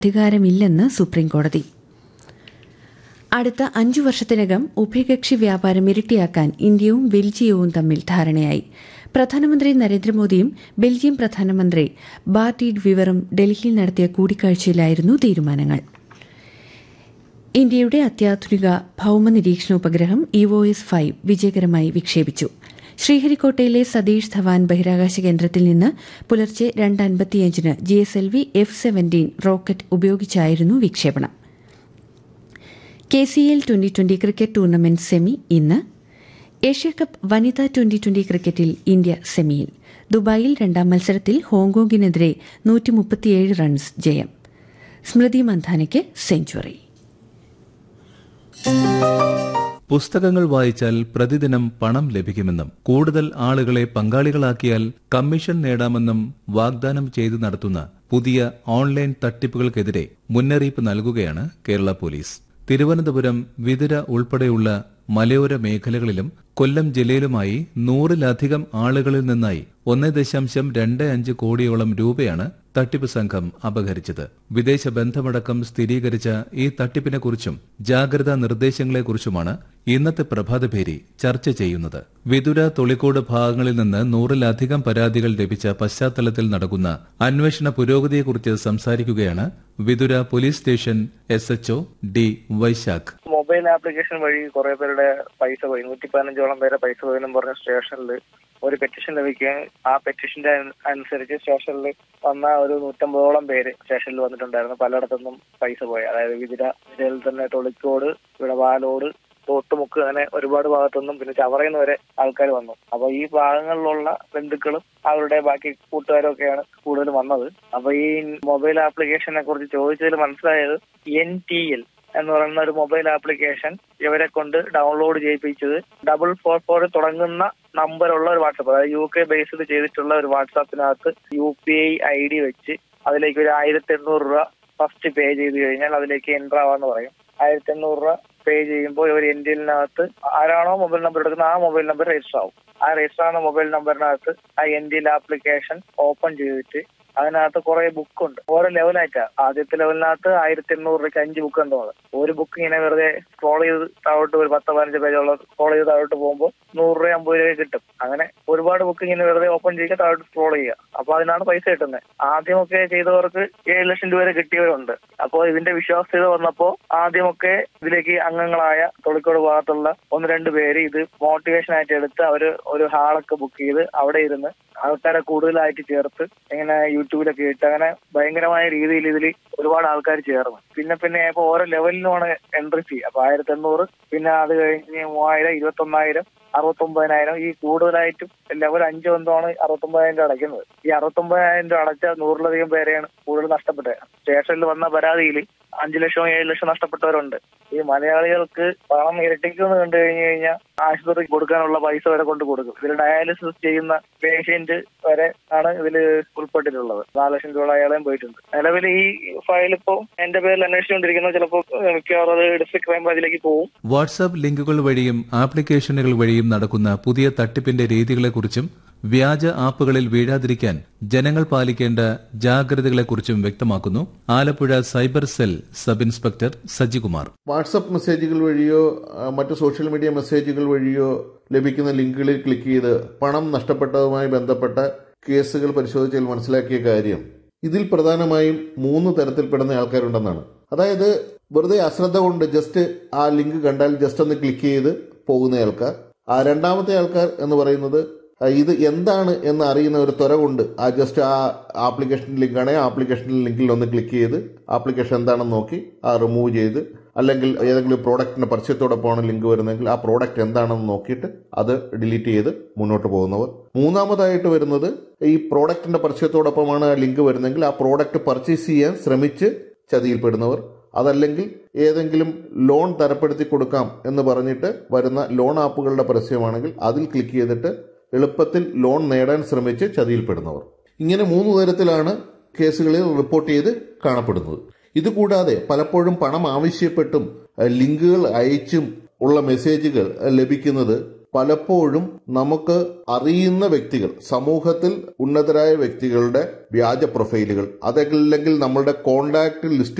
അധികാരമില്ലെന്ന് സുപ്രീംകോടതി അടുത്ത അഞ്ചു വർഷത്തിനകം ഉഭയകക്ഷി വ്യാപാരം ഇരട്ടിയാക്കാൻ ഇന്ത്യയും ബെൽജിയവും തമ്മിൽ ധാരണയായി പ്രധാനമന്ത്രി നരേന്ദ്രമോദിയും ബെൽജിയം പ്രധാനമന്ത്രി ബാർട്ടീഡ് വിവറും ഡൽഹിയിൽ നടത്തിയ കൂടിക്കാഴ്ചയിലായിരുന്നു തീരുമാനങ്ങൾ ഇന്ത്യയുടെ അത്യാധുനിക ഭൌമ നിരീക്ഷണ ഉപഗ്രഹം ഇഒഎസ് ഫൈവ് വിജയകരമായി വിക്ഷേപിച്ചു ശ്രീഹരിക്കോട്ടയിലെ സതീഷ് ധവാൻ ബഹിരാകാശ കേന്ദ്രത്തിൽ നിന്ന് പുലർച്ചെ രണ്ട് അൻപത്തിയഞ്ചിന് G S L V F seventeen rocket ഉപയോഗിച്ചായിരുന്നു വിക്ഷേപണം K C L twenty twenty cricket tournament semi ഇന്ന് ഏഷ്യാകപ്പ് വനിതാ ട്വന്റി ട്വന്റി ക്രിക്കറ്റിൽ ഇന്ത്യ സെമിയിൽ ദുബായിൽ രണ്ടാം മത്സരത്തിൽ ഹോങ്കോങ്ങിനെതിരെ നൂറ്റിമുപ്പത്തിയേഴ് റൺസ് ജയം സ്മൃതി മന്ധാനയ്ക്ക് സെഞ്ചുറി പുസ്തകങ്ങൾ വായിച്ചാൽ പ്രതിദിനം പണം ലഭിക്കുമെന്നും കൂടുതൽ ആളുകളെ പങ്കാളികളാക്കിയാൽ കമ്മീഷൻ നേടാമെന്നും വാഗ്ദാനം ചെയ്തു നടത്തുന്ന പുതിയ ഓൺലൈൻ തട്ടിപ്പുകൾക്കെതിരെ മുന്നറിയിപ്പ് നൽകുകയാണ് കേരള പോലീസ് തിരുവനന്തപുരം വിതുര ഉൾപ്പെടെയുള്ള മലയോര മേഖലകളിലും കൊല്ലം ജില്ലയിലുമായി നൂറിലധികം ആളുകളിൽ നിന്നായി ഒന്ന് ദശാംശം രണ്ട് അഞ്ച് കോടിയോളം രൂപയാണ് തട്ടിപ്പ് സംഘം അപഹരിച്ചത് വിദേശ ബന്ധമടക്കം സ്ഥിരീകരിച്ച ഈ തട്ടിപ്പിനെക്കുറിച്ചും ജാഗ്രതാ നിർദ്ദേശങ്ങളെക്കുറിച്ചുമാണ് ഇന്നത്തെ പ്രഭാതഭേരി ചർച്ച ചെയ്യുന്നത് വിതുര തൊളിക്കോട് ഭാഗങ്ങളിൽ നിന്ന് നൂറിലധികം പരാതികൾ ലഭിച്ച പശ്ചാത്തലത്തിൽ നടക്കുന്ന അന്വേഷണ പുരോഗതിയെക്കുറിച്ച് സംസാരിക്കുകയാണ് Vithura police station S HO D Vaisakh mobile application വഴി കുറെ പേരുടെ പൈസ പോയി നൂറ്റി പതിനഞ്ചോളം പേരെ പൈസ പോയെന്നും പറഞ്ഞ സ്റ്റേഷനിൽ ഒരു പെറ്റീഷൻ ലഭിക്കുകയും ആ പെറ്റീഷന്റെ അനുസരിച്ച് സ്റ്റേഷനിൽ വന്ന ഒരു നൂറ്റമ്പതോളം പേര് സ്റ്റേഷനിൽ വന്നിട്ടുണ്ടായിരുന്നു പലയിടത്തുനിന്നും പൈസ പോയി അതായത് വിതിര വിതിരയിൽ തന്നെ തൊളിക്കോട് വിടവാലോട് തോട്ടുമുക്ക് അങ്ങനെ ഒരുപാട് ഭാഗത്തുനിന്നും പിന്നെ ചവറയിൽ വരെ ആൾക്കാർ വന്നു അപ്പൊ ഈ ഭാഗങ്ങളിലുള്ള ബന്ധുക്കളും അവരുടെ ബാക്കി കൂട്ടുകാരും ഒക്കെയാണ് കൂടുതൽ വന്നത് അപ്പൊ ഈ മൊബൈൽ ആപ്ലിക്കേഷനെ കുറിച്ച് ചോദിച്ചതിൽ മനസ്സിലായത് എൻ ടി എൽ എന്ന് പറയുന്ന ഒരു മൊബൈൽ ആപ്ലിക്കേഷൻ ഇവരെ കൊണ്ട് ഡൗൺലോഡ് ചെയ്യിപ്പിച്ചത് ഡബിൾ ഫോർ ഫോർ തുടങ്ങുന്ന നമ്പറുള്ള ഒരു വാട്സാപ്പ് അതായത് യു കെ ബേസ്ഡ് ചെയ്തിട്ടുള്ള ഒരു വാട്സാപ്പിനകത്ത് U P I I D വെച്ച് അതിലേക്ക് ഒരു ആയിരത്തി എണ്ണൂറ് രൂപ ഫസ്റ്റ് പേ ചെയ്ത് കഴിഞ്ഞാൽ അതിലേക്ക് എൻ്റർ ആവാന്ന് പറയും ആയിരത്തി എണ്ണൂറ് രൂപ പേ ചെയ്യുമ്പോൾ ഇവർ എൻഡിലിനകത്ത് ആരാണോ മൊബൈൽ നമ്പർ എടുക്കുന്നത് ആ മൊബൈൽ നമ്പർ രജിസ്റ്റർ ആവും ആ രജിസ്റ്റർ ആവുന്ന മൊബൈൽ നമ്പറിനകത്ത് ആ എൻഡിൽ ആപ്ലിക്കേഷൻ ഓപ്പൺ ചെയ്തിട്ട് അതിനകത്ത് കുറെ ബുക്ക് ഉണ്ട് ഓരോ ലെവലായിട്ടാ ആദ്യത്തെ ലെവലിനകത്ത് ആയിരത്തി എണ്ണൂറ് രൂപയ്ക്ക് അഞ്ച് ബുക്ക് എന്തോ ഒരു ബുക്ക് ഇങ്ങനെ വെറുതെ സ്ക്രോൾ ചെയ്ത് താഴോട്ട് ഒരു പത്ത് പതിനഞ്ച് പേജുള്ള സ്ക്രോൾ ചെയ്ത് താഴോട്ട് പോകുമ്പോൾ നൂറ് രൂപ അമ്പത് രൂപ കിട്ടും അങ്ങനെ ഒരുപാട് ബുക്ക് ഇങ്ങനെ വെറുതെ ഓപ്പൺ ചെയ്യുക താഴോട്ട് സ്ക്രോൾ ചെയ്യുക അപ്പൊ അതിനാണ് പൈസ കിട്ടുന്നത് ആദ്യമൊക്കെ ചെയ്തവർക്ക് ഏഴ് ലക്ഷം രൂപ വരെ കിട്ടിയവരുണ്ട് അപ്പോൾ ഇതിന്റെ വിശ്വാസ്യത വന്നപ്പോ ആദ്യമൊക്കെ ഇതിലേക്ക് അംഗങ്ങളായ തൊളിക്കോട് ഭാഗത്തുള്ള ഒന്ന് രണ്ട് പേര് ഇത് മോട്ടിവേഷൻ ആയിട്ട് എടുത്ത് അവര് ഒരു ഹാളൊക്കെ ബുക്ക് ചെയ്ത് അവിടെ ഇരുന്ന് ആൾക്കാരെ കൂടുതലായിട്ട് ചേർത്ത് ഇങ്ങനെ യൂട്യൂബിലൊക്കെ ഇട്ട് അങ്ങനെ ഭയങ്കരമായ രീതിയിൽ ഇതിൽ ഒരുപാട് ആൾക്കാർ ചേർന്നു പിന്നെ പിന്നെ ഇപ്പൊ ഓരോ ലെവലിനുമാണ് എൻട്രി ഫീ അപ്പൊ ആയിരത്തി എണ്ണൂറ് പിന്നെ അത് കഴിഞ്ഞ് മൂവായിരം ഇരുപത്തി ഒന്നായിരം അറുപത്തൊമ്പതിനായിരം ഈ കൂടുതലായിട്ടും ലെവൽ അഞ്ചോ എന്തോണ് അറുപത്തൊമ്പതിനായിരം രൂപ അടയ്ക്കുന്നത് ഈ അറുപത്തൊമ്പതിനായിരം രൂപ അടച്ച നൂറിലധികം പേരെയാണ് കൂടുതൽ നഷ്ടപ്പെട്ടത് സ്റ്റേഷനിൽ വന്ന പരാതിയിൽ അഞ്ചു ലക്ഷം ഏഴ് ലക്ഷം നഷ്ടപ്പെട്ടവരുണ്ട് ഈ മലയാളികൾക്ക് പണം ഇരട്ടിക്കുന്നു കണ്ടു കഴിഞ്ഞു കഴിഞ്ഞാൽ ആശുപത്രി കൊടുക്കാനുള്ള പൈസ വരെ കൊണ്ട് കൊടുക്കും ഇതിൽ ഡയാലിസിസ് ചെയ്യുന്ന പേഷ്യന്റ് വരെ ആണ് ഇതിൽ ഉൾപ്പെട്ടിട്ടുള്ളത് നാല് ലക്ഷം രൂപ അയാളെയും പോയിട്ടുണ്ട് നിലവിൽ ഈ ഫയൽ ഇപ്പോൾ എന്റെ പേരിൽ അന്വേഷിച്ചുകൊണ്ടിരിക്കുന്നത് ചിലപ്പോൾ മിക്കവാറും അത് ഡിസ്ട്രിക്ട് ക്രൈം ബ്രാഞ്ചിലേക്ക് പോകും വാട്സാപ്പ് ലിങ്കുകൾ വഴിയും ആപ്ലിക്കേഷനുകൾ വഴിയും നടക്കുന്ന പുതിയ തട്ടിപ്പിന്റെ രീതികളെക്കുറിച്ചും വ്യാജ ആപ്പുകളിൽ വീഴാതിരിക്കാൻ ജനങ്ങൾ പാലിക്കേണ്ട ജാഗ്രതകളെക്കുറിച്ചും വ്യക്തമാക്കുന്നു Alappuzha cyber cell sub inspector Sajikumar WhatsApp മെസ്സേജുകൾ വഴിയോ ആ, മറ്റ് സോഷ്യൽ മീഡിയ മെസ്സേജുകൾ വഴിയോ ലഭിക്കുന്ന ലിങ്കുകളിൽ ക്ലിക്ക് ചെയ്ത് പണം നഷ്ടപ്പെട്ടതുമായി ബന്ധപ്പെട്ട കേസുകൾ പരിശോധിച്ചാൽ മനസ്സിലാക്കിയ കാര്യം ഇതിൽ പ്രധാനമായും മൂന്ന് തരത്തിൽപ്പെടുന്ന ആൾക്കാരുണ്ടെന്നാണ് അതായത് വെറുതെ അശ്രദ്ധ കൊണ്ട് ജസ്റ്റ് ആ ലിങ്ക് കണ്ടാൽ ജസ്റ്റ് ഒന്ന് ക്ലിക്ക് ചെയ്ത് പോകുന്ന ആൾക്കാർ ആ രണ്ടാമത്തെ ആൾക്കാർ എന്ന് പറയുന്നത് ആ, ഇത് എന്താണ് എന്ന് അറിയുന്ന ഒരു ത്വര കൊണ്ട് ആ ജസ്റ്റ് ആ ആപ്ലിക്കേഷൻ ലിങ്കാണെങ്കിൽ ആ ആപ്ലിക്കേഷൻ ലിങ്കിൽ ഒന്ന് ക്ലിക്ക് ചെയ്ത് ആപ്ലിക്കേഷൻ എന്താണെന്ന് നോക്കി ആ റിമൂവ് ചെയ്ത് അല്ലെങ്കിൽ ഏതെങ്കിലും പ്രോഡക്റ്റിന്റെ പരിചയത്തോടൊപ്പമാണ് ലിങ്ക് വരുന്നതെങ്കിൽ ആ പ്രോഡക്റ്റ് എന്താണെന്ന് നോക്കിയിട്ട് അത് ഡിലീറ്റ് ചെയ്ത് മുന്നോട്ട് പോകുന്നവർ മൂന്നാമതായിട്ട് വരുന്നത് ഈ പ്രോഡക്റ്റിന്റെ പരിചയത്തോടൊപ്പമാണ് ആ ലിങ്ക് വരുന്നതെങ്കിൽ ആ പ്രോഡക്റ്റ് പർച്ചേസ് ചെയ്യാൻ ശ്രമിച്ച് ചതിയിൽപ്പെടുന്നവർ അതല്ലെങ്കിൽ ഏതെങ്കിലും ലോൺ തരപ്പെടുത്തി കൊടുക്കാം എന്ന് പറഞ്ഞിട്ട് വരുന്ന ലോൺ ആപ്പുകളുടെ പരസ്യമാണെങ്കിൽ അതിൽ ക്ലിക്ക് ചെയ്തിട്ട് എളുപ്പത്തിൽ ലോൺ നേടാൻ ശ്രമിച്ച് ചതിയിൽപ്പെടുന്നവർ ഇങ്ങനെ മൂന്ന് തരത്തിലാണ് കേസുകളിൽ റിപ്പോർട്ട് ചെയ്ത് കാണപ്പെടുന്നത് ഇതുകൂടാതെ പലപ്പോഴും പണം ആവശ്യപ്പെട്ടും അഹ് ലിങ്കുകൾ അയച്ചും ഉള്ള മെസ്സേജുകൾ അഹ് ലഭിക്കുന്നത് പലപ്പോഴും നമുക്ക് അറിയുന്ന വ്യക്തികൾ സമൂഹത്തിൽ ഉന്നതരായ വ്യക്തികളുടെ വ്യാജ പ്രൊഫൈലുകൾ അതല്ലെങ്കിൽ നമ്മളുടെ കോണ്ടാക്ട് ലിസ്റ്റ്